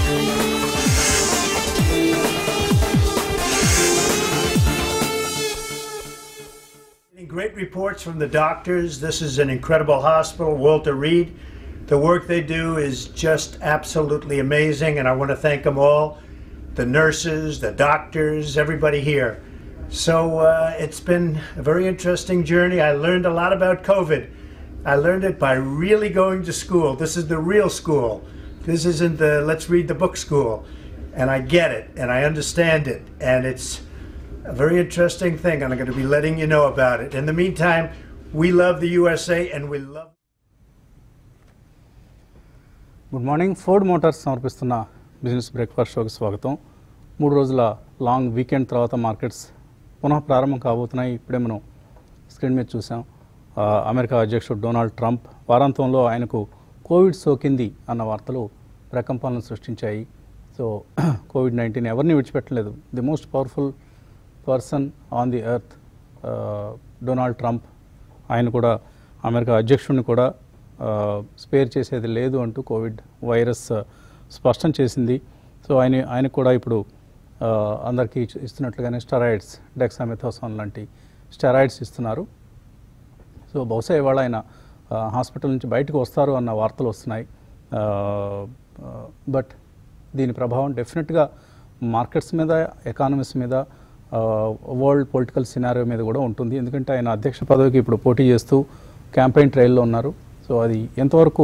Getting Great reports from the doctors. This is an incredible hospital, Walter Reed. The work they do is just absolutely amazing, and I want to thank them all the nurses, the doctors, everybody here. So uh, it's been a very interesting journey. I learned a lot about COVID. I learned it by really going to school. This is the real school. This isn't the let's read the book school. And I get it and I understand it. And it's a very interesting thing, and I'm going to be letting you know about it. In the meantime, we love the USA and we love. Good morning Ford Motors సమర్పిస్తున్న business breakfast షోకి స్వాగతం మూడు రోజుల long weekend తర్వాత markets పునః ప్రారంభం కాబోతున్నాయి ఇప్పుడే మనం స్క్రీన్ మీద చూసాం ఆ, అమెరికా అధ్యక్షుడు డొనాల్డ్ ట్రంప్ వారాంతంలో ఆయనకు కోవిడ్ సోకింది అన్న వార్తలు ప్రకంపనలు సృష్టించాయి సో కోవిడ్ నైన్టీన్ ఎవరిని విడిచిపెట్టలేదు the most powerful person on the Earth Donald Trump ఆయన కూడా అమెరికా అధ్యక్షుడిని కూడా స్పేర్ చేసేది లేదు అంటూ కోవిడ్ వైరస్ ఆ, స్పష్టం చేసింది సో ఆయన ఆయనకు కూడా ఇప్పుడు ఆ, అందరికీ ఇచ్చు- ఇస్తున్నట్లుగానే స్టెరాయిడ్స్ డెక్సామెథోసాన్ లాంటి స్టెరాయిడ్స్ ఇస్తున్నారు సో బహుశా ఇవాళ ఆయన ఆ, హాస్పిటల్ నుంచి బయటకు వస్తారు అన్న వార్తలు వస్తున్నాయి ఆ, ఆ, బట్ దీని ప్రభావం డెఫినెట్గా మార్కెట్స్ మీద ఎకానమీస్ మీద ఆ, వరల్డ్ పొలిటికల్ సినారియో మీద కూడా ఉంటుంది ఎందుకంటే ఆయన అధ్యక్ష పదవికి ఇప్పుడు పోటీ చేస్తూ క్యాంపెయిన్ ట్రయల్లో ఉన్నారు సో అది ఎంతవరకు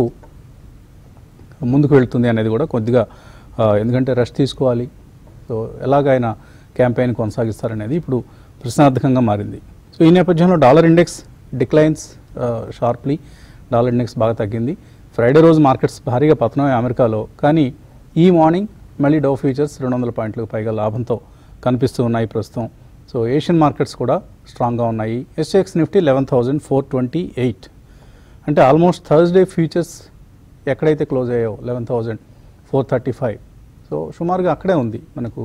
ముందుకు వెళ్తుంది అనేది కూడా కొద్దిగా ఆ, ఎందుకంటే రెస్ట్ తీసుకోవాలి సో ఎలాగ ఆయన క్యాంపెయిన్ కొనసాగిస్తారనేది ఇప్పుడు ప్రశ్నార్థకంగా మారింది సో ఈ నేపథ్యంలో dollar index declines sharply dollar index బాగా తగ్గింది ఫ్రైడే రోజు మార్కెట్స్ భారీగా పతనం అమెరికాలో కానీ ఈ మార్నింగ్ మళ్ళీ డో ఫ్యూచర్స్ రెండు వందల పాయింట్లకు పైగా లాభంతో కనిపిస్తూ ఉన్నాయి ప్రస్తుతం సో ఏషియన్ మార్కెట్స్ కూడా స్ట్రాంగ్గా ఉన్నాయి SX Nifty eleven thousand four twenty eight అంటే ఆల్మోస్ట్ థర్స్డే ఫ్యూచర్స్ ఎక్కడైతే క్లోజ్ అయ్యాయో eleven thousand four thirty five so సుమారుగా అక్కడే ఉంది మనకు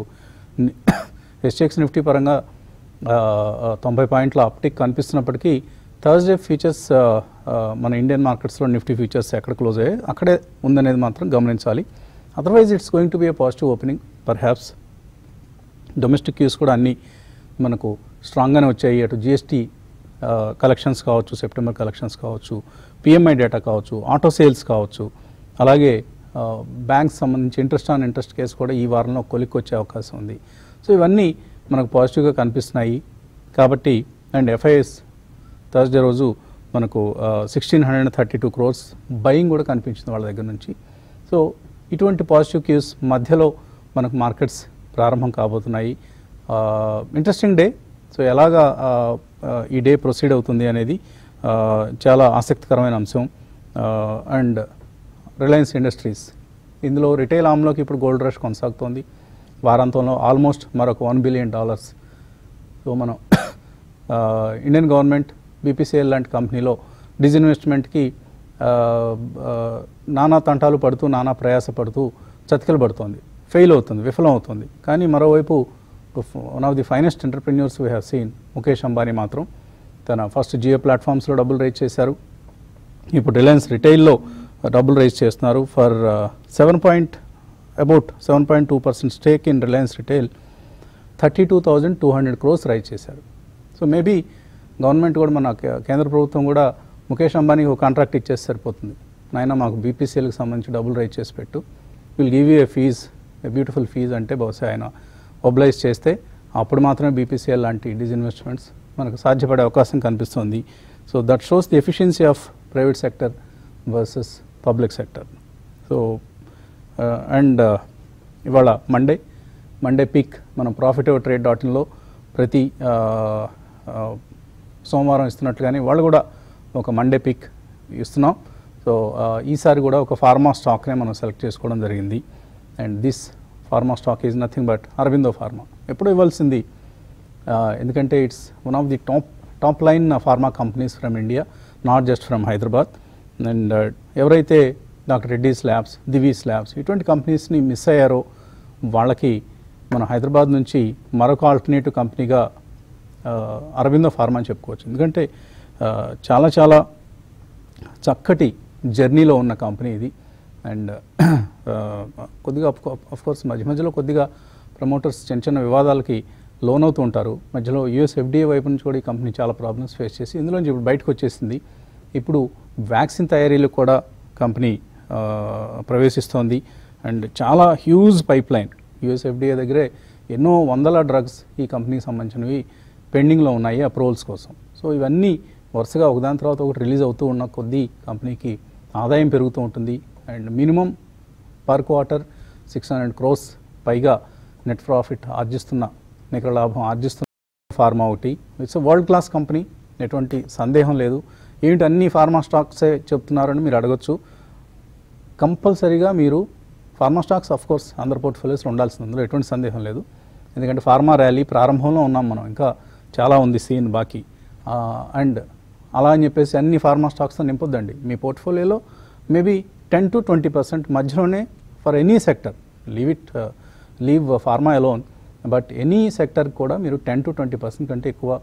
ఎస్టెక్స్ నిఫ్టీ పరంగా ఆ, ఆ, తొంభై పాయింట్ల అప్టిక్ కనిపిస్తున్నప్పటికీ థర్స్డే ఫ్యూచర్స్ ఆ, ఆ, మన ఇండియన్ మార్కెట్స్లో నిఫ్టీ ఫ్యూచర్స్ ఎక్కడ క్లోజ్ అయ్యాయి అక్కడే ఉందనేది మాత్రం గమనించాలి otherwise it's going to be a positive opening perhaps domestic cues కూడా అన్నీ మనకు స్ట్రాంగ్గానే వచ్చాయి అటు జిఎస్టీ కలెక్షన్స్ కావచ్చు సెప్టెంబర్ కలెక్షన్స్ కావచ్చు పిఎంఐ డేటా కావచ్చు ఆటో సేల్స్ కావచ్చు అలాగే బ్యాంక్స్ సంబంధించి ఇంట్రెస్ట్ ఆన్ ఇంట్రెస్ట్ కేసు కూడా ఈ వారంలో కొలిక్కి వచ్చే అవకాశం ఉంది సో ఇవన్నీ మనకు పాజిటివ్గా కనిపిస్తున్నాయి కాబట్టి అండ్ ఎఫ్ఐఎస్ థర్స్డే రోజు మనకు sixteen hundred thirty two crores buying కూడా కనిపించింది వాళ్ళ దగ్గర నుంచి సో ఇటువంటి పాజిటివ్ క్యూస్ మధ్యలో మనకు మార్కెట్స్ ప్రారంభం కాబోతున్నాయి ఇంట్రెస్టింగ్ డే సో ఎలాగా ఆ, ఆ, ఈ డే ప్రొసీడ్ అవుతుంది అనేది ఆ, చాలా ఆసక్తికరమైన అంశం అండ్ రిలయన్స్ ఇండస్ట్రీస్ ఇందులో రిటైల్ ఆమ్లోకి ఇప్పుడు గోల్డ్ రష్ కొనసాగుతోంది వారాంతంలో ఆల్మోస్ట్ మరొక వన్ బిలియన్ డాలర్స్ సో మనం ఆ, ఇండియన్ గవర్నమెంట్ బీపీసీఎల్ లాంటి కంపెనీలో డిజిన్వెస్ట్మెంట్కి ఆ, ఆ, నానా తంటాలు పడుతూ నానా ప్రయాస పడుతూ చతికిలు పడుతోంది ఫెయిల్ అవుతుంది విఫలం అవుతుంది కానీ మరోవైపు one of the finest entrepreneurs we have seen Mukesh Ambani మాత్రం తన ఫస్ట్ జియో ప్లాట్ఫామ్స్లో డబ్బులు రైజ్ చేశారు ఇప్పుడు రిలయన్స్ రిటైల్లో డబ్బులు రైజ్ చేస్తున్నారు for seven point about seven point two percent stake in Reliance retail thirty two thousand two hundred crores raise చేశారు సో మేబీ గవర్నమెంట్ కూడా మన కే- కేంద్ర ప్రభుత్వం కూడా ముఖేష్ అంబానీకి ఒక కాంట్రాక్ట్ ఇచ్చేసి సరిపోతుంది నాయన మాకు బీపీసీఎల్కి సంబంధించి డబ్బులు రైజ్ చేసి పెట్టు will give you a feast a beautiful feast అంటే బహుశా ఆయన ఒబ్లైజ్ చేస్తే అప్పుడు మాత్రమే బీపీసీఎల్ లాంటి డిజిన్వెస్ట్మెంట్స్ మనకు సాధ్యపడే అవకాశం కనిపిస్తుంది so that shows the efficiency of private sector versus public sector so and ఇవాళ మండే మండే పీక్ మనం ప్రాఫిట్ ఓవర్ ట్రేడ్ డాట్ ఇన్లో ప్రతి ఆ, ఆ, సోమవారం ఇస్తున్నట్లుగానే వాళ్ళు కూడా ఒక మండే పిక్ ఇస్తున్నాం సో ఆ, ఈసారి కూడా ఒక ఫార్మా స్టాక్నే మనం సెలెక్ట్ చేసుకోవడం జరిగింది and this pharma stock is nothing but Aurobindo Pharma ఎప్పుడు ఇవ్వాల్సింది ఆ, ఎందుకంటే it's one of the top top line pharma companies from India not just from Hyderabad and ఎవరైతే doctor Reddy's labs Divi's labs ఇటువంటి కంపెనీస్ని మిస్ అయ్యారో వాళ్ళకి మన హైదరాబాద్ నుంచి మరొక ఆల్టర్నేటివ్ కంపెనీగా ఆ, అరవిందో ఫార్మా అని చెప్పుకోవచ్చు ఎందుకంటే ఆ, చాలా చాలా చక్కటి జర్నీలో ఉన్న కంపెనీ ఇది అండ్ కొద్దిగా అఫ్ కోర్స్ మధ్య మధ్యలో కొద్దిగా ప్రమోటర్స్ చిన్న చిన్న వివాదాలకి లోన్ అవుతూ ఉంటారు మధ్యలో యూఎస్ ఎఫ్డీఏ వైపు నుంచి కూడా ఈ కంపెనీ చాలా ప్రాబ్లమ్స్ ఫేస్ చేసి ఇందులోంచి ఇప్పుడు బయటకు వచ్చేసింది ఇప్పుడు వ్యాక్సిన్ తయారీలో కూడా కంపెనీ ఆ, ప్రవేశిస్తోంది అండ్ చాలా huge pipeline US FDA దగ్గరే ఎన్నో వందల డ్రగ్స్ ఈ కంపెనీకి సంబంధించినవి పెండింగ్లో ఉన్నాయి అప్రూవల్స్ కోసం సో ఇవన్నీ వరుసగా ఒకదాని తర్వాత ఒకటి రిలీజ్ అవుతూ ఉన్న కొద్దీ కంపెనీకి ఆదాయం పెరుగుతూ ఉంటుంది and minimum per quarter six hundred crores పైగా నెట్ ప్రాఫిట్ ఆర్జిస్తున్న నికర లాభం ఆర్జిస్తున్న ఫార్మా ఒకటి ఇట్స్ వరల్డ్ క్లాస్ కంపెనీ ఎటువంటి సందేహం లేదు ఏంటి అన్ని ఫార్మా స్టాక్సే చెప్తున్నారని మీరు అడగొచ్చు కంపల్సరీగా మీరు ఫార్మా స్టాక్స్ ఆఫ్ కోర్స్ అందరి పోర్ట్ఫోలియోస్లో ఉండాల్సింది అందులో ఎటువంటి సందేహం లేదు ఎందుకంటే ఫార్మా ర్యాలీ ప్రారంభంలో ఉన్నాం మనం ఇంకా చాలా ఉంది సీన్ బాకీ అండ్ అలా అని చెప్పేసి అన్ని ఫార్మా స్టాక్స్తో నింపొద్దండి మీ పోర్ట్ఫోలియోలో maybe ten to twenty percent మధ్యలోనే for any sector leave it leave pharma alone but any sector కూడా మీరు టెన్ టు ట్వంటీ పర్సెంట్ కంటే ఎక్కువ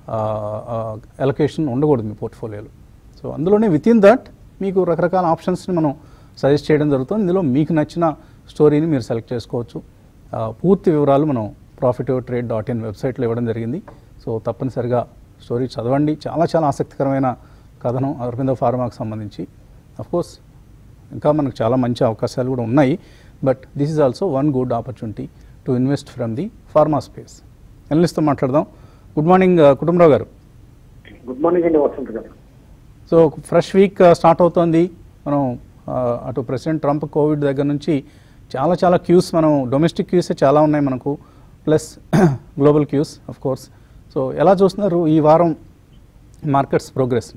అలొకేషన్ ఉండకూడదు మీ పోర్ట్ఫోలియోలో సో అందులోనే విత్ ఇన్ దట్ మీకు రకరకాల ఆప్షన్స్ని మనం సజెస్ట్ చేయడం జరుగుతుంది ఇందులో మీకు నచ్చిన స్టోరీని మీరు సెలెక్ట్ చేసుకోవచ్చు ఆ, పూర్తి వివరాలు మనం ప్రాఫిట్ ట్రేడ్ డాట్ ఇన్ వెబ్సైట్లో ఇవ్వడం జరిగింది సో తప్పనిసరిగా స్టోరీ చదవండి చాలా చాలా ఆసక్తికరమైన కథనం అరవింద ఫార్మాకు సంబంధించి కోర్స్ ఇంకా మనకు చాలా మంచి అవకాశాలు కూడా ఉన్నాయి but this is also one good opportunity to invest from the pharma space ఎనలిస్ట్తో మాట్లాడదాం గుడ్ మార్నింగ్ కుటుంబరావు గారు గుడ్ మార్నింగ్ అండి వసంత్ గారు సో ఫ్రెష్ వీక్ స్టార్ట్ అవుతోంది మనం ఆ, అటు ప్రెసిడెంట్ ట్రంప్ కోవిడ్ దగ్గర నుంచి చాలా చాలా క్యూస్ మనం డొమెస్టిక్ క్యూసే చాలా ఉన్నాయి మనకు plus global cues of course so ఎలా చూస్తున్నారు ఈ వారం మార్కెట్స్ ప్రోగ్రెస్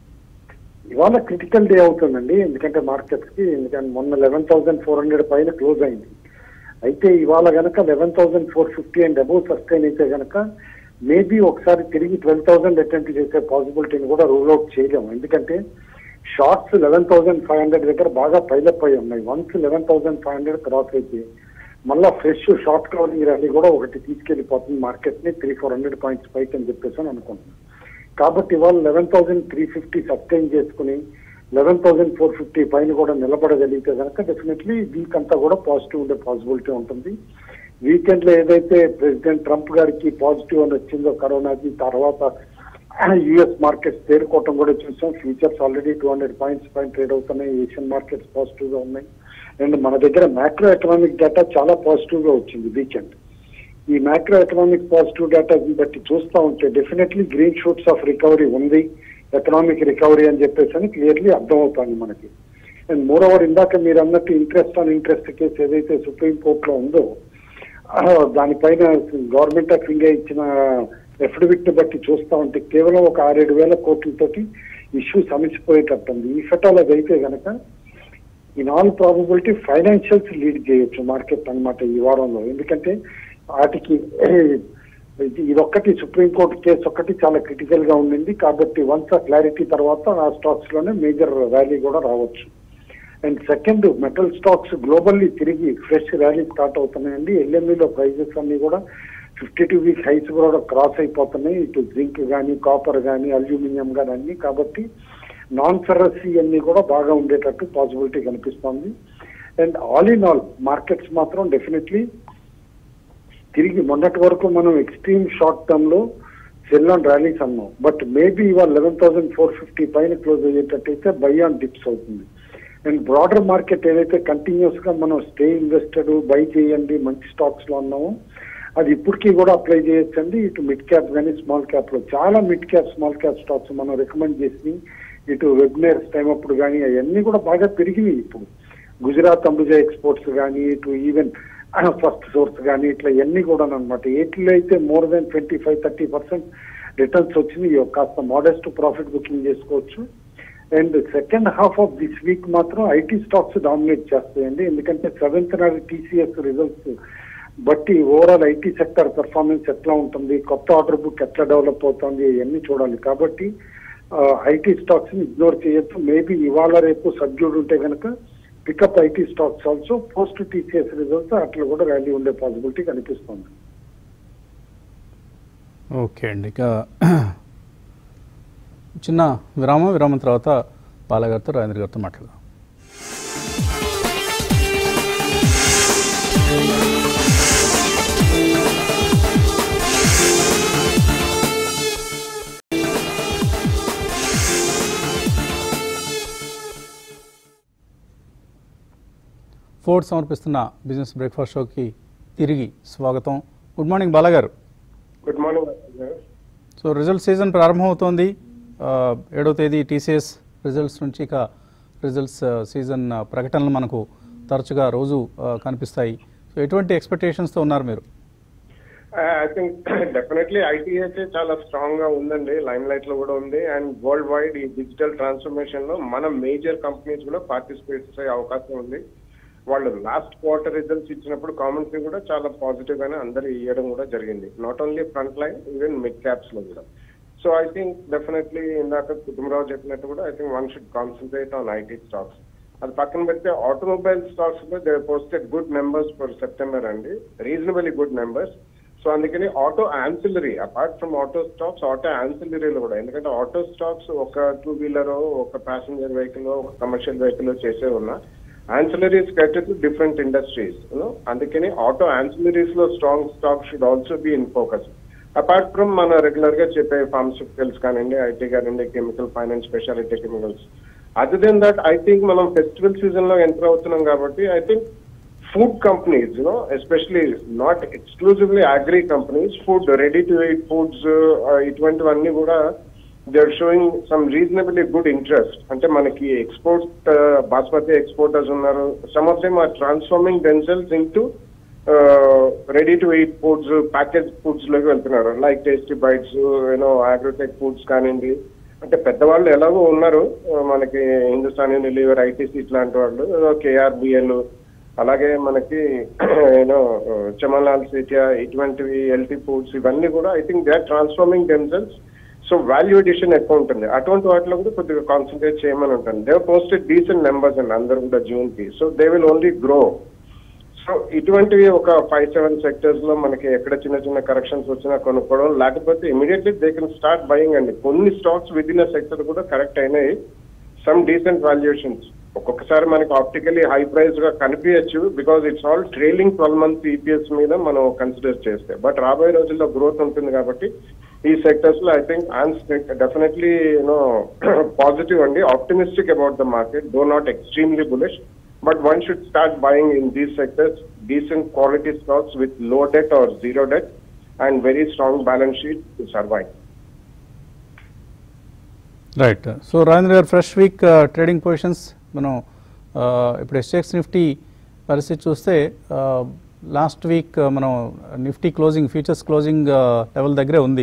ఇవాళ క్రిటికల్ డే అవుతుందండి ఎందుకంటే మార్కెట్స్ కి ఎందుకంటే మొన్న లెవెన్ థౌసండ్ ఫోర్ హండ్రెడ్ పైన క్లోజ్ అయింది అయితే ఇవాళ గనక eleven thousand four fifty and above sustain అయితే గనక మేబీ ఒకసారి తిరిగి ట్వెల్వ్ థౌసండ్ అటెంప్ట్ చేసే పాసిబిలిటీని కూడా రూల్ అవుట్ చేయలేము ఎందుకంటే shorts eleven thousand five hundred దగ్గర బాగా పైలప్ అయి ఉన్నాయి once eleven thousand five hundred cross అయితే మళ్ళా ఫ్రెష్ షార్ట్ కవరింగ్ ర్యాలీ కూడా ఒకటి తీసుకెళ్లిపోతుంది మార్కెట్ ని త్రీ ఫోర్ హండ్రెడ్ పాయింట్స్ పైకి అని చెప్పేసి అని అనుకుంటున్నాను కాబట్టి ఇవాళ eleven thousand three fifty sustain చేసుకుని లెవెన్ థౌసండ్ ఫోర్ ఫిఫ్టీ పైన కూడా నిలబడగలిగితే కనుక డెఫినెట్లీ వీక్ అంతా కూడా పాజిటివ్ ఉండే పాసిబిలిటీ ఉంటుంది వీకెండ్ లో ఏదైతే ప్రెసిడెంట్ ట్రంప్ గారికి పాజిటివ్ అని వచ్చిందో కరోనాకి తర్వాత యుఎస్ మార్కెట్స్ తేరుకోవటం కూడా చూసాం futures already two hundred points పైన ట్రేడ్ అవుతున్నాయి ఏషియన్ మార్కెట్స్ పాజిటివ్ గా ఉన్నాయి అండ్ మన దగ్గర మ్యాక్రో ఎకనామిక్ డేటా చాలా పాజిటివ్ గా వచ్చింది వీకెండ్ ఈ మ్యాక్రో ఎకనామిక్ పాజిటివ్ డేటాని బట్టి చూస్తా ఉంటే definitely green shoots of recovery ఉంది ఎకనామిక్ రికవరీ అని చెప్పేసి అని క్లియర్లీ అర్థమవుతుంది మనకి అండ్ మోర్ ఓవర్ ఇందాక మీరు అన్నట్టు ఇంట్రెస్ట్ ఆన్ ఇంట్రెస్ట్ కేసు ఏదైతే సుప్రీం కోర్టులో ఉందో ఆ, దానిపైన గవర్నమెంట్ ఆఫ్ ఇండియా ఇచ్చిన ఎఫిడవిట్ బట్టి చూస్తా ఉంటే కేవలం ఒక ఆరేడు వేల కోట్లతోటి ఇష్యూ సమసిపోయేటట్టుంది ఈ ఫెటాల్ అది అయితే గనక in all probability financials lead చేయొచ్చు మార్కెట్ అన్నమాట ఈ వారంలో ఎందుకంటే వాటికి ఇది- ఇదొక్కటి సుప్రీంకోర్టు కేసు ఒక్కటి చాలా క్రిటికల్ గా ఉండింది కాబట్టి వన్స్ ఆ క్లారిటీ తర్వాత ఆ స్టాక్స్ లోనే మేజర్ ర్యాలీ కూడా రావచ్చు and second metal stocks globally తిరిగి ఫ్రెష్ ర్యాలీ స్టార్ట్ అవుతున్నాయండి ఎల్ఎంఈలో ప్రైజెస్ అన్ని కూడా ఫిఫ్టీ టూ వీక్ హైస్ కూడా క్రాస్ అయిపోతున్నాయి ఇటు జింక్ కానీ కాపర్ కానీ అల్యూమినియం కానీ అన్ని కాబట్టి నాన్ ఫెర్రసీ అన్ని కూడా బాగా ఉండేటట్టు పాసిబిలిటీ కనిపిస్తోంది and all in all markets మాత్రం డెఫినెట్లీ తిరిగి మొన్నటి వరకు మనం ఎక్స్ట్రీమ్ షార్ట్ టర్మ్ లో సెల్ ఆన్ ర్యాలీస్ అన్నాం బట్ మేబీ ఇవాళ లెవెన్ థౌసండ్ ఫోర్ ఫిఫ్టీ పైన క్లోజ్ అయ్యేటట్టయితే బై ఆన్ డిప్స్ అవుతుంది అండ్ బ్రాడర్ మార్కెట్ ఏదైతే కంటిన్యూస్ గా మనం స్టే ఇన్వెస్టెడ్ బై చేయండి మంచి స్టాక్స్ లో ఉన్నామో అది ఇప్పటికీ కూడా అప్లై చేయొచ్చండి ఇటు మిడ్ క్యాప్ కానీ స్మాల్ క్యాప్ లో చాలా mid cap small cap stocks మనం రికమెండ్ చేసి ఇటు వెబినార్స్ టైం అప్పుడు కానీ అవన్నీ కూడా బాగా పెరిగినాయి ఇప్పుడు గుజరాత్ అంబుజా ఎక్స్పోర్ట్స్ కానీ ఇటు ఈవెన్ ఫస్ట్ సోర్స్ కానీ ఇట్లా ఇవన్నీ కూడా అనమాట ఏటిలో అయితే more than twenty five thirty percent returns వచ్చినాయి కాస్త మోడెస్ట్ ప్రాఫిట్ బుకింగ్ చేసుకోవచ్చు and second half of this week మాత్రం ఐటీ స్టాక్స్ డామినేట్ చేస్తాయండి ఎందుకంటే సెవెంత్ నాడు టీసీఎస్ రిజల్ట్స్ బట్టి ఓవరాల్ ఐటీ సెక్టర్ పెర్ఫార్మెన్స్ ఎట్లా ఉంటుంది కొత్త ఆర్డర్ బుక్ ఎట్లా డెవలప్ అవుతుంది ఇవన్నీ చూడాలి కాబట్టి ఐటీ స్టాక్స్ ని ఇగ్నోర్ చేయొచ్చు మేబీ ఇవాళ రేపు సబ్జ్యూడ్ ఉంటే కనుక pickup IT stocks also post TCS results అట్లా కూడా ర్యాలీ ఉండే పాసిబిలిటీ కనిపిస్తుంది ఓకే అండి ఇక చిన్న విరామం విరామం తర్వాత బాలగారితో రాజేంద్ర గారితో మాట్లాడదాం ఫోర్డ్ సమర్పిస్తున్న బిజినెస్ బ్రేక్ఫాస్ట్ షోకి తిరిగి స్వాగతం గుడ్ మార్నింగ్ బాలాగారు good morning so result season ప్రారంభమవుతోంది ఆ, ఏడవ తేదీ టీసీఎస్ రిజల్ట్స్ నుంచి ఇక రిజల్ట్స్ ఆ, సీజన్ ఆ, ప్రకటనలు మనకు తరచుగా రోజు ఆ, కనిపిస్తాయి సో ఎటువంటి ఎక్స్పెక్టేషన్స్తో ఉన్నారు మీరు ఐ థింక్ డెఫినెట్లీ ఐటీఎస్ చాలా స్ట్రాంగ్ గా ఉందండి లైమ్ లైట్ లో కూడా ఉంది అండ్ వరల్డ్ వైడ్ ఈ డిజిటల్ ట్రాన్స్ఫర్మేషన్ లో మన మేజర్ కంపెనీస్ కూడా పార్టిసిపేట్ చేసే అవకాశం ఉంది వాళ్ళు లాస్ట్ క్వార్టర్ రిజల్ట్స్ ఇచ్చినప్పుడు కామెంట్రీ కూడా చాలా పాజిటివ్ గానే అందరు ఇవ్వడం కూడా జరిగింది not only front line even mid caps లో కూడా సో ఐ థింక్ డెఫినెట్లీ ఇందాక కుటుంబరావు చెప్పినట్టు కూడా I think one should concentrate on IT stocks అది పక్కన పెడితే ఆటోమొబైల్ స్టాక్స్ లో they posted good numbers for September అండి రీజనబుల్లీ గుడ్ నెంబర్స్ సో అందుకని auto ancillary apart from auto stocks auto ఆన్సిలరీలో కూడా ఎందుకంటే ఆటో స్టాక్స్ ఒక టూ వీలర్ ఒక ప్యాసింజర్ వెహికల్ ఒక కమర్షియల్ వెహికల్ చేసే ఉన్నా ఆన్సిలరీస్ కట్టెడ్ డిఫరెంట్ ఇండస్ట్రీస్ అందుకని ఆటో ఆన్సిలరీస్ లో strong stock should also be in focus apart from మన రెగ్యులర్ గా చెప్పే ఫార్మస్యూటికల్స్ కానివ్వండి ఐటీ కానివ్వండి chemical finance speciality chemicals other than that I think మనం ఫెస్టివల్ సీజన్ లో ఎంటర్ అవుతున్నాం కాబట్టి I think food companies you know especially not exclusively agri companies food ready to eat foods ఇటువంటివన్నీ కూడా they are showing some reasonably good interest అంటే మనకి export basmati exporters ఉన్నారు some of them are transforming themselves into ready to eat foods package foods లోకి వెళ్తున్నారు like tasty bites you know agrotech foods కానివ్వండి అంటే పెద్దవాళ్ళు ఎలాగో ఉన్నారు ఆ, మనకి హిందుస్థాన్ యూనిలీవర్ ఐటీసీ ఇట్లాంటి వాళ్ళు కేఆర్బిఎల్ అలాగే మనకి యూనో చమన్లాల్ సీటియా ఇటువంటివి ఎల్టీ ఫుడ్స్ ఇవన్నీ కూడా I think they are transforming themselves so value addition ఎక్కువ ఉంటుంది అటువంటి వాటిలో కూడా కొద్దిగా కాన్సన్ట్రేట్ చేయమని ఉంటుంది దే పోస్టెడ్ డీసెంట్ నెంబర్స్ అండి అందరు కూడా జూన్ కి so they will only grow so ఇటువంటివి ఒక ఫైవ్ సెవెన్ సెక్టర్స్ లో మనకి ఎక్కడ చిన్న చిన్న కరెక్షన్స్ వచ్చినా కొనుక్కోవడం లేకపోతే immediately they can start buying అండి కొన్ని స్టాక్స్ విత్ ఇన్ సెక్టర్ కూడా కరెక్ట్ అయినాయి సమ్ డీసెంట్ వాల్యుయేషన్స్ ఒక్కొక్కసారి మనకి ఆప్టికలీ హై ప్రైస్ గా కనిపించచ్చు because it's all trailing twelve months EPS మీద మనం కన్సిడర్ చేస్తే బట్ రాబోయే రోజుల్లో గ్రోత్ ఉంటుంది కాబట్టి ఈ సెక్టర్స్ లో I think definitely you know positive అండి optimistic about the market though not extremely bullish but one should start buying in these sectors decent quality stocks with low debt or zero debt and very strong balance sheet to survive. Right so Rajendra garu fresh week trading positions మనం ఆ, ఇప్పుడు SX Nifty పరిస్థితి చూస్తే last week మనం Nifty closing futures closing level దగ్గరే ఉంది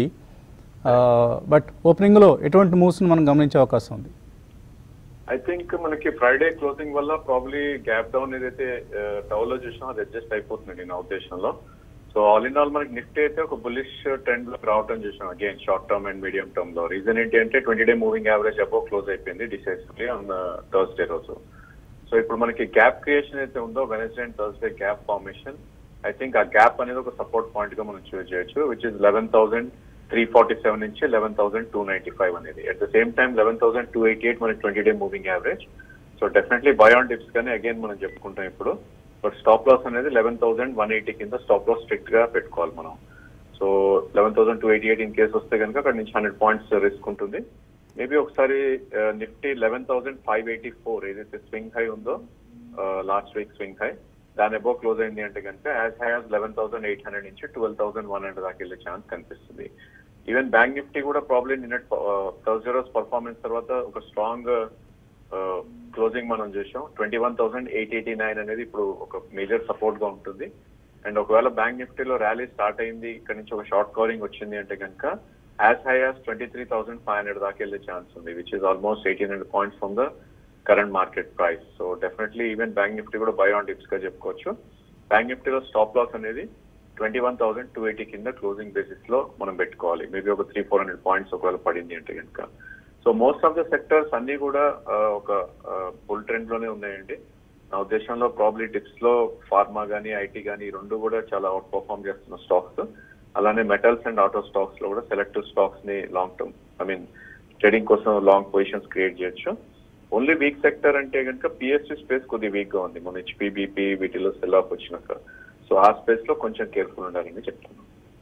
but ఓపెనింగ్లో ఎటువంటి మూవ్స్ని మనం గమనించే అవకాశం ఉంది ఐ థింక్ మనకి ఫ్రైడే క్లోజింగ్ వల్ల ప్రాబ్లీ గ్యాప్ డౌన్ ఏదైతే టౌన్ లో చూసినా అది అడ్జస్ట్ అయిపోతుంది నా ఉద్దేశంలో సో ఆల్ ఇన్ ఆల్ మనకి నిఫ్టీ అయితే ఒక బులిష్ ట్రెండ్ లో రావటం చూసాం again short term and medium term లో రీజన్ ఏంటి అంటే twenty day moving average above close అయిపోయింది డిసైసివ్లీ ఆన్ థర్స్డే రోజు సో ఇప్పుడు మనకి గ్యాప్ క్రియేషన్ అయితే ఉందో Wednesday and Thursday gap formation I think ఆ గ్యాప్ అనేది ఒక సపోర్ట్ పాయింట్ గా మనం చూస్ చేయొచ్చు which is eleven thousand three forty seven నుంచి eleven thousand two ninety five అనేది at the same time eleven thousand two eighty eight మనకి twenty day moving average so definitely buy on dips కానీ again మనం చెప్పుకుంటాం ఇప్పుడు but stop loss అనేది eleven thousand one eighty కింద stop loss strict గా పెట్టుకోవాలి మనం so eleven thousand two eighty eight in case వస్తే కనుక అక్కడ నుంచి హండ్రెడ్ పాయింట్స్ రిస్క్ ఉంటుంది మేబీ ఒకసారి Nifty eleven thousand five eighty four ఏదైతే స్వింగ్ హై ఉందో లాస్ట్ వీక్ స్వింగ్ హై దాని అబో క్లోజ్ అయింది అంటే కనుక as high as eleven thousand eight hundred నుంచి ట్వెల్వ్ థౌసండ్ వన్ హండ్రెడ్ దాకా వెళ్ళే ఛాన్స్ కనిపిస్తుంది ఈవెన్ బ్యాంక్ నిఫ్టీ కూడా ప్రాబ్లమ్ నిన్న థర్స్డే రోజు పర్ఫార్మెన్స్ తర్వాత ఒక స్ట్రాంగ్ క్లోజింగ్ మనం చేసాం twenty one thousand eight eighty nine అనేది ఇప్పుడు ఒక మేజర్ సపోర్ట్ గా ఉంటుంది అండ్ ఒకవేళ బ్యాంక్ నిఫ్టీలో ర్యాలీ స్టార్ట్ అయింది ఇక్కడ నుంచి ఒక షార్ట్ కవరింగ్ వచ్చింది అంటే కనుక as high as twenty three thousand five hundred దాకా వెళ్ళే ఛాన్స్ ఉంది which is almost eighteen hundred points from the current market price so definitely even bank Nifty కూడా బై ఆన్ డిప్స్ గా చెప్పుకోవచ్చు బ్యాంక్ నిఫ్టీలో స్టాప్ లాస్ అనేది twenty one thousand two eighty కింద closing basis లో మనం పెట్టుకోవాలి మేబీ ఒక త్రీ ఫోర్ హండ్రెడ్ పాయింట్స్ ఒకవేళ పడింది అంటే కనుక so most of the sectors అన్ని కూడా ఆ, ఒక బుల్ ట్రెండ్ లోనే ఉన్నాయండి నా ఉద్దేశంలో ప్రాబ్లీ టిప్స్ లో ఫార్మా గానీ ఐటీ గానీ ఈ రెండు కూడా చాలా అవుట్ పర్ఫార్మ్ చేస్తున్న స్టాక్స్ అలానే మెటల్స్ అండ్ ఆటో స్టాక్స్ లో కూడా సెలెక్టివ్ స్టాక్స్ ని long term I mean trading కోసం లాంగ్ పొజిషన్స్ క్రియేట్ చేయొచ్చు ఓన్లీ వీక్ సెక్టర్ అంటే కనుక పిఎస్సి స్పేస్ కొద్దిగా వీక్ గా ఉంది మన హెచ్పి బీపీ వీటిలో సెల్ ఆఫ్ వచ్చినాక సో ఆ స్పేస్ లో కొంచెం కేర్ఫుల్ ఉండాలని చెప్తున్నాను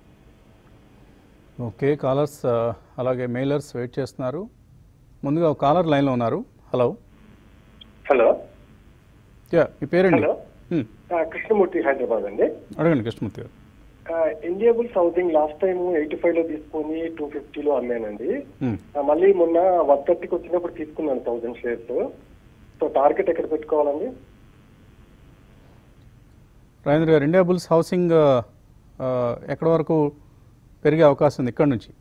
ఓకే కాలర్స్ ఆ, అలాగే మెయిలర్స్ వెయిట్ చేస్తున్నారు ముందుగా ఒక కాలర్ లైన్లో ఉన్నారు హలో హలో యా మీ పేరండి Hello. హ్మ్. ఆ, కృష్ణమూర్తి హైదరాబాద్ అండి అడగండి Krishnamurthy garu Indiabulls housing last time eighty five లో తీసుకొని టూ ఫిఫ్టీలో అమ్మానండి హ్మ్. ఆ, మళ్ళీ మొన్న వన్ థర్టీకి వచ్చినప్పుడు తీసుకున్నాను థౌసండ్ షేర్స్ సో టార్గెట్ ఎక్కడ పెట్టుకోవాలండి రాజేంద్ర గారు ఇండియా బుల్స్ హౌసింగ్ ఆ, ఎక్కడి వరకు పెరిగే అవకాశం ఉంది ఇక్కడ నుంచి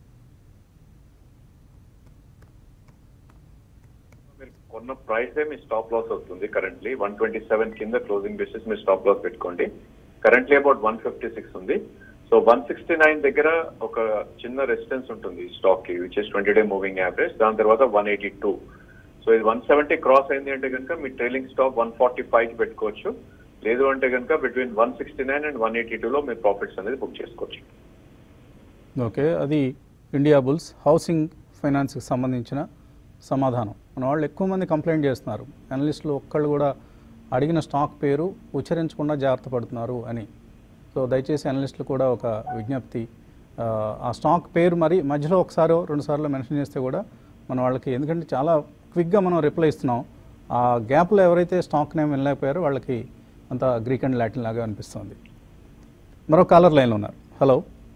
మీరు కొన్న ప్రైస్ మీ స్టాప్ లాస్ అవుతుంది కరెంట్లీ వన్ ట్వంటీ సెవెన్ కింద క్లోజింగ్ బేసిస్ మీరు స్టాప్ లాస్ పెట్టుకోండి currently about one fifty six ఉంది సో వన్ సిక్స్టీ నైన్ దగ్గర ఒక చిన్న రెసిస్టెన్స్ ఉంటుంది స్టాక్ కి which is twenty day moving average దాని తర్వాత వన్ ఎయిటీ టూ సో ఇది వన్ సెవెంటీ క్రాస్ అయింది అంటే కనుక మీ trailing stop one forty five కి పెట్టుకోవచ్చు లేదు అంటే కనుక between one sixty nine and one eighty టూలో మీరు ప్రాఫిట్స్ అనేది బుక్ చేసుకోవచ్చు ఓకే అది ఇండియా బుల్స్ హౌసింగ్ ఫైనాన్స్కి సంబంధించిన సమాధానం మన వాళ్ళు ఎక్కువ మంది కంప్లైంట్ చేస్తున్నారు అనలిస్టులు ఒక్కళ్ళు కూడా అడిగిన స్టాక్ పేరు ఉచ్చరించకుండా జాగ్రత్త పడుతున్నారు అని సో దయచేసి అనలిస్టులు కూడా ఒక విజ్ఞప్తి ఆ, ఆ స్టాక్ పేరు మరి మధ్యలో ఒకసారి రెండు సార్లు మెన్షన్ చేస్తే కూడా మన వాళ్ళకి ఎందుకంటే చాలా క్విక్గా మనం రిప్లై ఇస్తున్నాం ఆ గ్యాప్లో ఎవరైతే స్టాక్ నేమ్ వెళ్ళలేకపోయారో వాళ్ళకి అంత గ్రీక్ అండ్ లాటిన్ లాగా అనిపిస్తుంది మరో కాలర్ లైన్లో ఉన్నారు హలో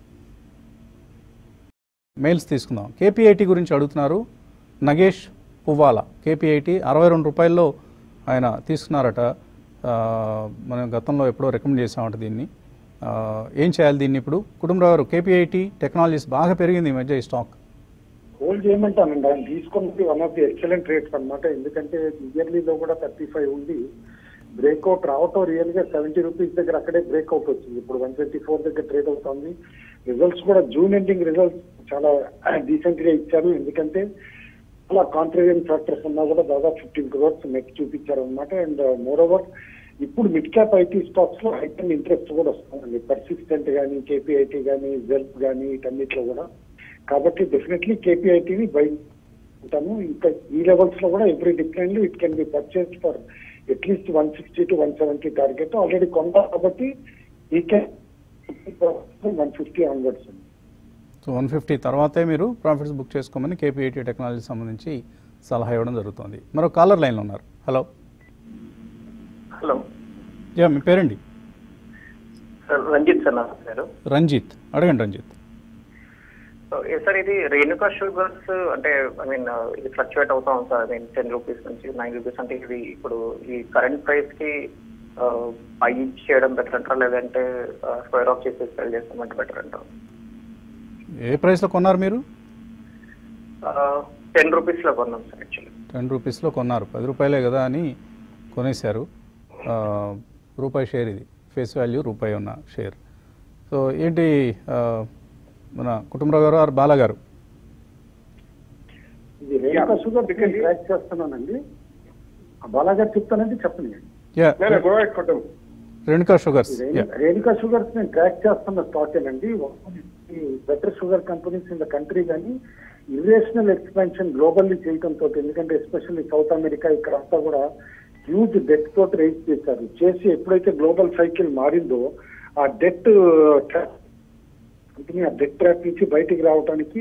మెయిల్స్ తీసుకుందాం కేపీఐటీ గురించి అడుగుతున్నారు నగేష్ పువ్వాల కేపీఐటీ అరవై రెండు రూపాయల్లో ఆయన తీసుకున్నారట ఆ, మనం గతంలో ఎప్పుడో రికమెండ్ చేసామట దీన్ని ఆ, ఏం చేయాలి దీన్ని ఇప్పుడు కుటుంబరావు గారు కేపీఐటీ టెక్నాలజీస్ బాగా పెరిగింది ఈ మధ్య ఈ స్టాక్ హోల్డ్ చేయమంటానండి ఆయన తీసుకున్నది one of the excellent rates అన్నమాట ఎందుకంటే ఇయర్లీలో కూడా థర్టీ ఫైవ్ ఉంది బ్రేక్అవుట్ రావటం రియల్ గా సెవెంటీ రూపీస్ దగ్గర అక్కడే బ్రేక్అవుట్ వచ్చింది ఇప్పుడు వన్ ట్వంటీ ఫోర్ దగ్గర ట్రేడ్ అవుతుంది రిజల్ట్స్ కూడా జూన్ ఎండింగ్ రిజల్ట్స్ చాలా డీసెంట్ గా ఇచ్చారు ఎందుకంటే చాలా కాంట్రేరియన్ ఫ్యాక్టర్స్ ఉన్నా కూడా దాదాపు ఫిఫ్టీన్ క్రోర్స్ నెట్ చూపించారు అనమాట అండ్ మోర్ ఓవర్ ఇప్పుడు మిడ్ క్యాప్ ఐటీ స్టాక్స్ లో హైటెన్ ఇంట్రెస్ట్ కూడా వస్తుందండి పర్సిస్టెంట్ కానీ కేపీఐటీ కానీ జెల్ప్ కానీ వీటన్నిటిలో కూడా కాబట్టి డెఫినెట్లీ కేపీఐటీని బై ఉంటాము ఇంకా ఈ లెవెల్స్ లో కూడా every differently it can be purchase for at least one sixty to one seventy target already కొందా కాబట్టి ఈ కెన్ వన్ ఫిఫ్టీ ఆన్వర్డ్స్ అండి సో వన్ ఫిఫ్టీ తర్వాతే మీరు ప్రాఫిట్స్ బుక్ చేసుకోమని కేపీఐటీ టెక్నాలజీ సంబంధించి సలహా ఇవ్వడం జరుగుతుంది మరో కాలర్ లైన్లో ఉన్నారు హలో హలో యా మీ పేరండి సార్ రంజిత్ సార్ నా పేరు రంజిత్ అడగండి రంజిత్ సో ఏ సార్ ఇది రేణుకా షుగర్స్ అంటే ఐ మీన్ ఇది ఫ్లక్చువేట్ అవుతా ఉంది sir I mean ten rupees నుంచి నైన్ రూపీస్ అంటే ఇది ఇప్పుడు ఈ కరెంట్ ప్రైస్ కి పై చేయడం బెటర్ అంటారా లేదంటే స్క్వేర్ ఆఫ్ చేసి సెల్ చేస్తామంటే బెటర్ అంటారు ఏ ప్రైస్లో కొన్నారు మీరు టెన్ రూపీస్ లో కొన్నాం సార్ యాక్చువల్లీ టెన్ రూపీస్లో కొన్నారు పది రూపాయలే కదా అని కొనేశారు ఆ, రూపాయి షేర్ ఇది ఫేస్ వాల్యూ రూపాయి ఉన్న షేర్ సో ఏంటి ఆ, మన కుటుంబరావు గారు ఆర్ బాలా గారు ఇది రేణుకా షుగర్ ట్రాక్ చేస్తున్నానండి ఆ బాలాగారు చెప్తానండి చెప్పండి యా నేను గో కొట్టం Renuka sugars yeah Renu- Renuka sugars నేను ట్రాక్ చేస్తున్న స్టాక్ ఏనండి better sugar companies in the country కానీ ఇర్రేషనల్ ఎక్స్పాన్షన్ గ్లోబల్లీ చేయడంతో ఎందుకంటే ఎస్పెషల్లీ సౌత్ అమెరికా ఇక్కడ అంతా కూడా హ్యూజ్ డెట్ తోటి రైజ్ చేశారు చేసి ఎప్పుడైతే గ్లోబల్ సైకిల్ మారిందో ఆ డెట్ కంపెనీ ఆ డెట్ ట్రాప్ నుంచి బయటికి రావడానికి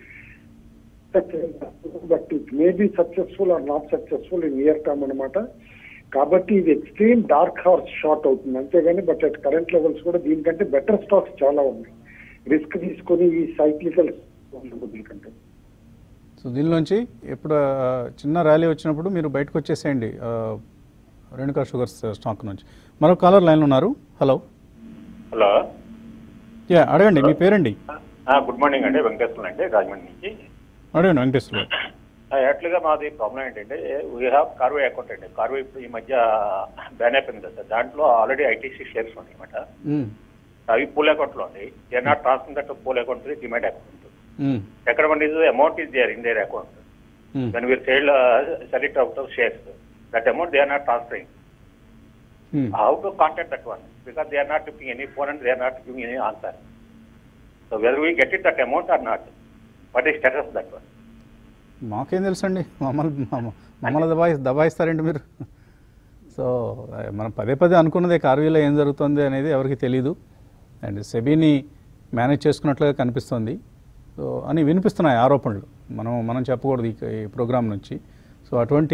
but it may be successful or not successful in year term అనమాట కాబట్టి ఇది ఎక్స్ట్రీమ్ డార్క్ హార్స్ షార్ట్ అవుతుంది అంతేగాని బట్ అట్ కరెంట్ లెవెల్స్ కూడా దీనికంటే బెటర్ స్టాక్స్ చాలా ఉన్నాయి రిస్క్ తీసుకొని ఈ సైక్లికల్ కంటే సో దీనిలోంచి ఎప్పుడు ఆ, చిన్న ర్యాలీ వచ్చినప్పుడు మీరు బయటకు వచ్చేసేయండి ఆ, రేణుకా షుగర్స్ స్టాక్ నుంచి మరో కాలర్ లైన్లో ఉన్నారు హలో హలో యా అడగండి మీ పేరండి గుడ్ మార్నింగ్ అండి వెంకటేశ్వర అండి రాజమండ్రి నుంచి అడగండి వెంకటేశ్వర గారు. యాక్చువల్గా మాది ప్రాబ్లం ఏంటంటే వీ హ్యావ్ కార్వే అకౌంట్ అండి కార్వే ఇప్పుడు ఈ మధ్య బ్యాన్ అయిపోయింది కదా సార్ దాంట్లో ఆల్రెడీ ఐటీసీ షేర్స్ ఉన్నాయి అనమాట మ్మ్. అవి పూల్ అకౌంట్లో ఉంది they not transfer that pool account demand account hmm. ఎక్కడ one is amount is there in their account hmm. Then we're sale select out of shares that amount they are not transferring hmm. how to contact that one because they are not giving any phone and they are not giving any answer. So whether we get it that amount or not, what is status of that one? మాకేం తెలుసండి మమ్మల్ని మమ్మ- మమ్మల్ని దబాయి దబాయిస్తారండి మీరు so ఆ, మనం పదే పదే అనుకున్నదే కార్వీలో ఏం జరుగుతుంది అనేది ఎవరికి తెలియదు అండ్ సెబీని మేనేజ్ చేసుకున్నట్లుగా కనిపిస్తుంది సో అని వినిపిస్తున్నాయి ఆరోపణలు మనం మనం చెప్పకూడదు ఈ ఈ ప్రోగ్రాం నుంచి సో అటువంటి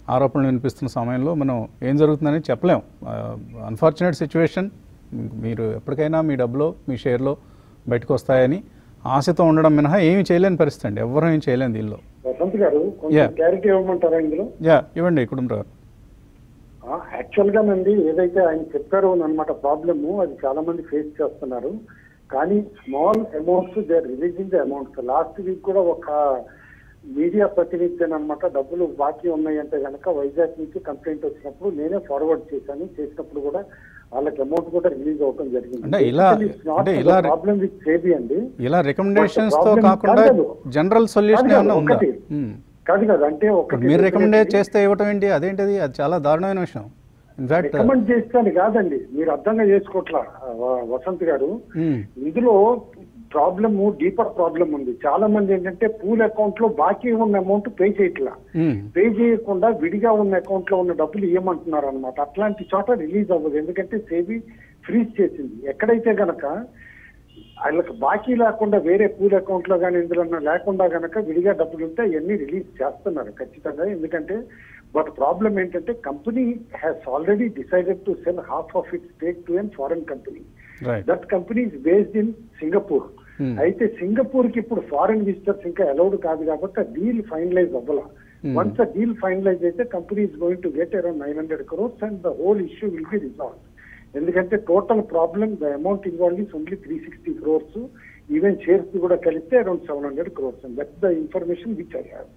ఆరోపణలు వినిపిస్తున్న సమయంలో మనం ఏం జరుగుతుందని చెప్పలేం అన్ఫార్చునేట్ సిచ్యువేషన్ మీరు ఎప్పటికైనా మీ డబ్బులో మీ షేర్లో బయటకు వస్తాయని ఆశతో ఉండడం మినహా ఏమీ చేయలేని పరిస్థితి అండి ఎవరూ ఏం చేయలేని దీనిలో వసంత్ గారు కొంచెం Yeah. క్లారిటీ ఇవ్వమంటారా ఇందులో యా ఇవ్వండి కుటుంబరావు గారు యాక్చువల్ గా నండి ఏదైతే ఆయన చెప్పారో అనమాట ప్రాబ్లము అది చాలా మంది ఫేస్ చేస్తున్నారు కానీ small amounts they releasing the amounts last week కూడా ఒక మీడియా ప్రతినిధి అనమాట డబ్బులు బాకీ ఉన్నాయంటే కనుక వైజాగ్ నుంచి కంప్లైంట్ వచ్చినప్పుడు నేనే ఫార్వర్డ్ చేశాను చేసినప్పుడు కూడా వాళ్ళకి అమౌంట్ కూడా రిలీజ్ అవడం జరిగింది అంటే ఇలా- అంటే ఇలా- ప్రాబ్లం విత్ సేబీ అండి ఇలా recommendations తో problem కాకుండా కాదు. జనరల్ సొల్యూషన్ కాదు, ఏమన్నా ఉందా ఒకటి. మ్మ్. కాదు కదా అంటే ఇప్పుడు ఒకటి మీరు రికమెండేట్ చేస్తే ఇవ్వటం ఏంటి అదేంటిది అది చాలా దారుణమైన విషయం ఇన్ఫాక్ట్ రికమెండ్ చేస్తాను కాదండి మీరు అర్థంగా చేసుకోవట్లా వ- వసంత్ గారు ఇందులో ప్రాబ్లమ్ డీపర్ ప్రాబ్లం ఉంది చాలా మంది ఏంటంటే పూల్ అకౌంట్ లో బాకీ ఉన్న అమౌంట్ పే చేయట్లా పే చేయకుండా విడిగా ఉన్న అకౌంట్ లో ఉన్న డబ్బులు ఇవ్వమంటున్నారు అనమాట అట్లాంటి చోట రిలీజ్ అవ్వదు ఎందుకంటే సేబీ ఫ్రీజ్ చేసింది ఎక్కడైతే గనక వాళ్ళకి బాకీ లేకుండా వేరే పూల్ అకౌంట్ లో కానీ ఇందులో లేకుండా గనక విడిగా డబ్బులు ఉంటే అవన్నీ రిలీజ్ చేస్తున్నారు ఖచ్చితంగా ఎందుకంటే బట్ ప్రాబ్లం ఏంటంటే company has already decided to sell half of it stake to an foreign company right that company is based in Singapore Hmm. అయితే సింగపూర్ కి ఇప్పుడు ఫారెన్ విజిటర్స్ ఇంకా అలౌడ్ కాదు కాబట్టి ఆ డీల్ ఫైనలైజ్ అవ్వాల Hmm. వన్స్ ఆ డీల్ ఫైనలైజ్ అయితే company is going to get around nine hundred crores and the whole issue will be resolve ఎందుకంటే total problem the amount involve is only three sixty crores even shares కూడా కలిస్తే around seven hundred crores and that's the information which I have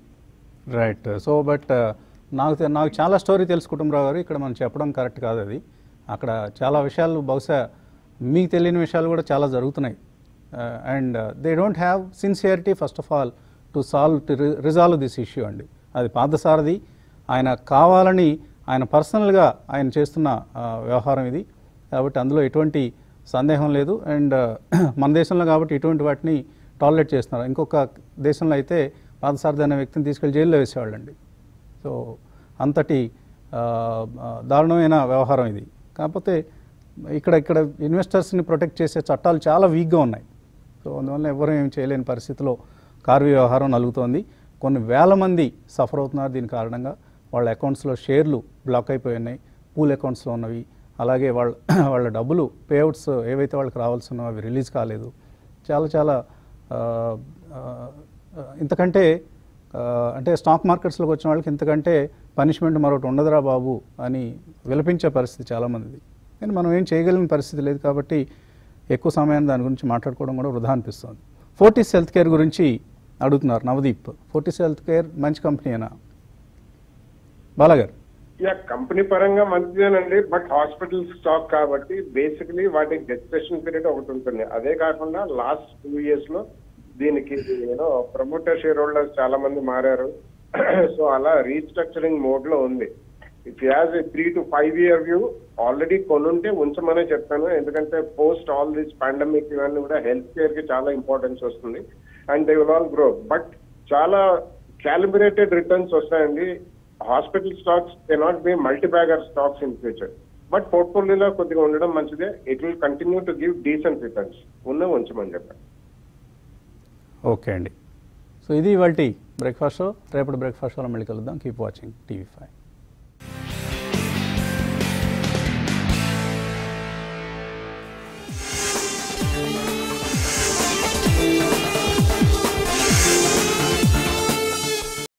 right so but నాకు తె- నాకు చాలా story తెలుసు కుటుంబరావు గారు ఇక్కడ మనం చెప్పడం కరెక్ట్ కాదు అది అక్కడ చాలా విషయాలు బహుశా మీకు తెలియని విషయాలు కూడా చాలా జరుగుతున్నాయి and they don't have sincerity first of all to solve to resolve this issue అండి అది పాదసారథి ఆయన కావాలని ఆయన పర్సనల్గా ఆయన చేస్తున్న ఆ, వ్యవహారం ఇది కాబట్టి అందులో ఎటువంటి సందేహం లేదు అండ్ మన దేశంలో కాబట్టి ఇటువంటి వాటిని టాలరేట్ చేస్తున్నారు ఇంకొక దేశంలో అయితే పాదసారథి అనే వ్యక్తిని తీసుకెళ్లి జైల్లో వేసేవాళ్ళండి సో అంతటి ఆ, ఆ, దారుణమైన వ్యవహారం ఇది కాకపోతే ఇక్కడ ఇక్కడ ఇన్వెస్టర్స్ని ప్రొటెక్ట్ చేసే చట్టాలు చాలా వీక్గా ఉన్నాయి సో అందువల్ల ఎవరూ ఏం చేయలేని పరిస్థితిలో కారు వ్యవహారం నలుగుతోంది కొన్ని వేల మంది సఫర్ అవుతున్నారు దీని కారణంగా వాళ్ళ అకౌంట్స్లో షేర్లు బ్లాక్ అయిపోయి ఉన్నాయి పూల్ అకౌంట్స్లో ఉన్నవి అలాగే వాళ్ళ వాళ్ళ డబ్బులు పేఅవుట్స్ ఏవైతే వాళ్ళకి రావాల్సి ఉన్నాయో అవి రిలీజ్ కాలేదు చాలా చాలా ఆ, ఆ, ఇంతకంటే ఆ, అంటే స్టాక్ మార్కెట్స్లోకి వచ్చిన వాళ్ళకి ఇంతకంటే పనిష్మెంట్ మరొకటి ఉండదురా బాబు అని విలపించే పరిస్థితి చాలామందిది కానీ మనం ఏం చేయగలిగిన పరిస్థితి లేదు కాబట్టి ఎక్కువ సమయాన్ని దాని గురించి మాట్లాడుకోవడం కూడా వృధా అనిపిస్తుంది ఫోర్టీస్ హెల్త్ కేర్ గురించి అడుగుతున్నారు నవదీప్ ఫోర్టీస్ హెల్త్ కేర్ మంచి కంపెనీనా బాలాగారు యా కంపెనీ పరంగా మంచిదేనండి బట్ హాస్పిటల్ స్టాక్ కాబట్టి బేసికలీ వాటికి గెస్టేషన్ పీరియడ్ ఒకటి ఉంటుంది అదే కాకుండా లాస్ట్ టూ ఇయర్స్ లో దీనికి ఏదో ప్రమోటర్ షేర్ హోల్డర్స్ చాలా మంది మారారు సో అలా రీస్ట్రక్చరింగ్ మోడ్ లో ఉంది if as a three to five year view already కొనుంటే ఉంచమనే చెప్తాను ఎందుకంటే పోస్ట్ ఆల్ దిస్ పాండమిక్ ఇవన్నీ కూడా హెల్త్ కేర్ కి చాలా ఇంపార్టెన్స్ వస్తుంది and they will all grow but చాలా క్యాలిబ్రేటెడ్ రిటర్న్స్ వస్తాయండి hospital stocks cannot be multi bagger stocks in future but పోర్ట్ఫోలియోలో కొద్దిగా ఉండడం మంచిదే it will continue to give decent returns ఉన్న ఉంచమని చెప్పాను ఓకే అండి సో ఇది ఇవాళ బ్రేక్ఫాస్ట్ షో రేపటి బ్రేక్ఫాస్ట్ షోలో మళ్ళీ కలుద్దాం కీప్ వాచింగ్ టీవీ ఫైవ్